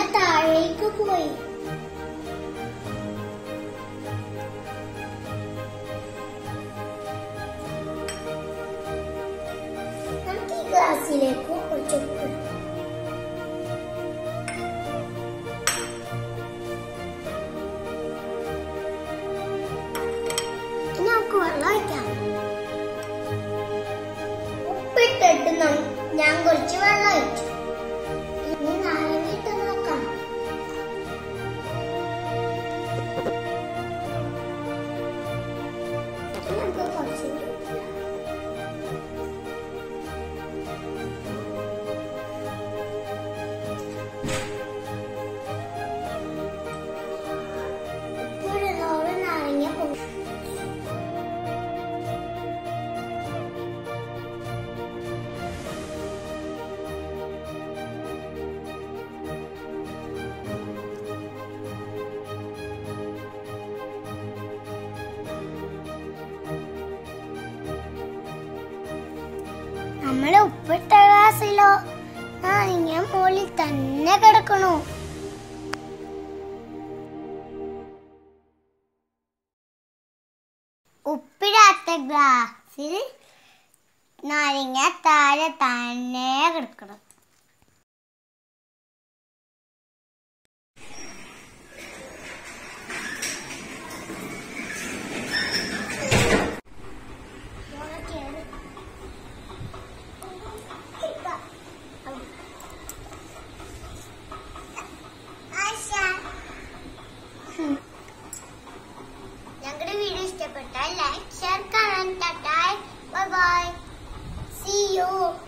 താഴേക്ക് പോയി നമുക്ക് ഈ ഗ്ലാസ്സിലേക്ക് കുറച്ച് ഉപ്പ് ഇടാം. ഇനി നമുക്ക് വെള്ളം ഒഴിക്കാം ഉപ്പിട്ടിട്ട് നം- ഞാൻ കുറച്ച് വെള്ളം ഒഴിച്ചു ഇനി നാരങ്ങിട്ട് നോക്കാം നമുക്ക് കുറച്ച് കൂടി ഉപ്പിടാം. ഉപ്പിടുന്നതോടെ നാരങ്ങ പോകും നമ്മള് ഉപ്പിട്ട ഗ്ലാസ്സിലോ നാരങ്ങ മുകളിൽ തന്നെ കിടക്കണു ഉപ്പിടാത്ത ഗ്ലാസ്സിൽ നാരങ്ങ താഴെ തന്നെ കിടക്കണം ഞങ്ങളുടെ വീഡിയോ ഇഷ്ടപ്പെട്ടാൽ ലൈക്ക് ഷെയർ കാണാൻ ടാറ്റായ് ബൈ ബൈ സി യു